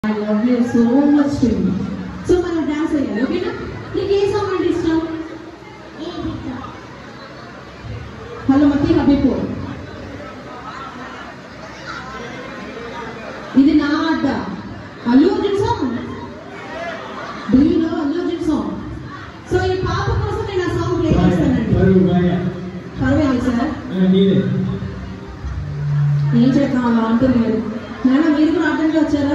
I love you so much too so మనం dance అయ్యాలి ఓకేనా నీకు ఏ సాంగ్ అంటే ఇష్టం హలో మతి హబీపో ఇది నా ఆట Allu Arjun song do you know Allu Arjun song so ఈ పాప కోసం నేను ఆ సాంగ్ ప్లే చేస్తానండి బరువు బాగా పర్వాలేదు సార్ నీదే ఏం చేద్దాం అలా అంటున్నారు నాన్న మీరు కూడా అర్థంగా వచ్చారా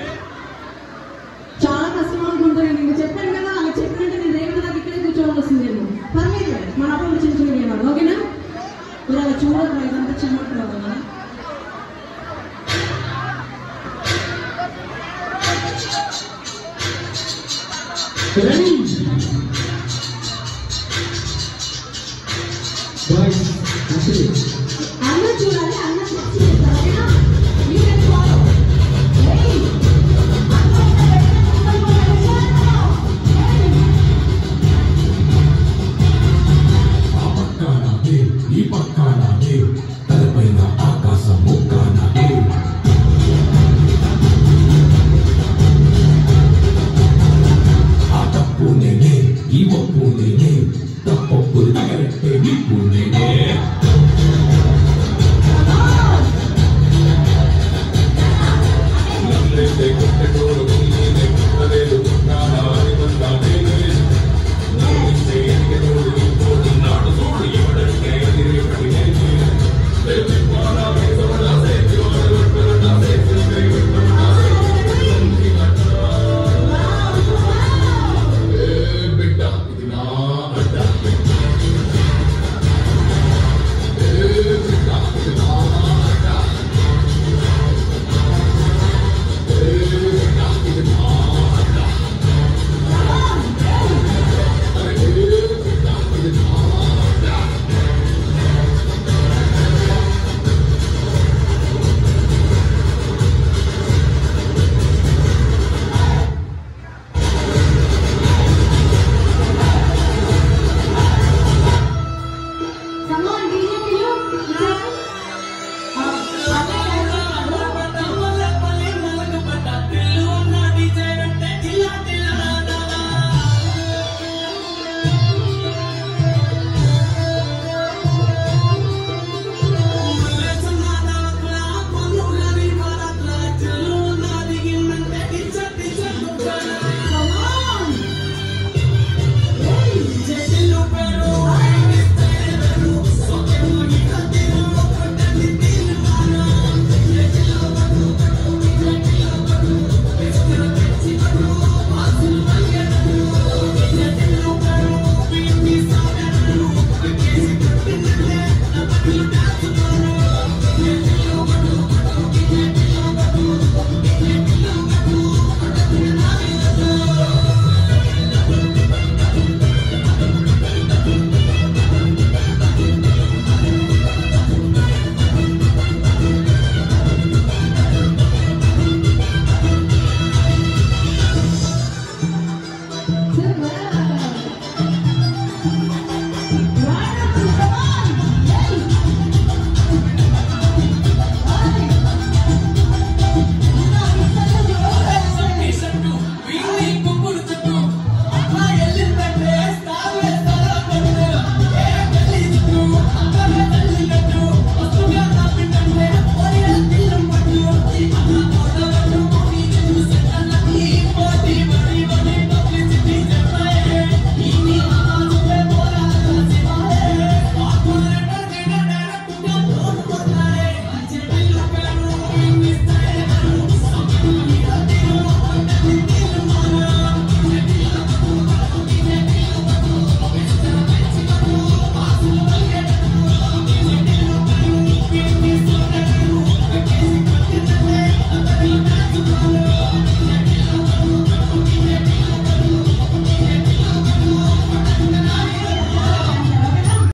చాలా కష్టం అనుకుంటాను నేను చెప్పాను కదా అలా చెప్పినట్టు నేను రేపు దాకా ఇక్కడే కూర్చోవడం వస్తుంది నేను పర్లేదు మన అప్పుడు చిన్న చిన్న గేమ్ ఓకేనా మీరు అలా చూడదు ఇదంతా చిన్నప్పుడు కదా రెడీ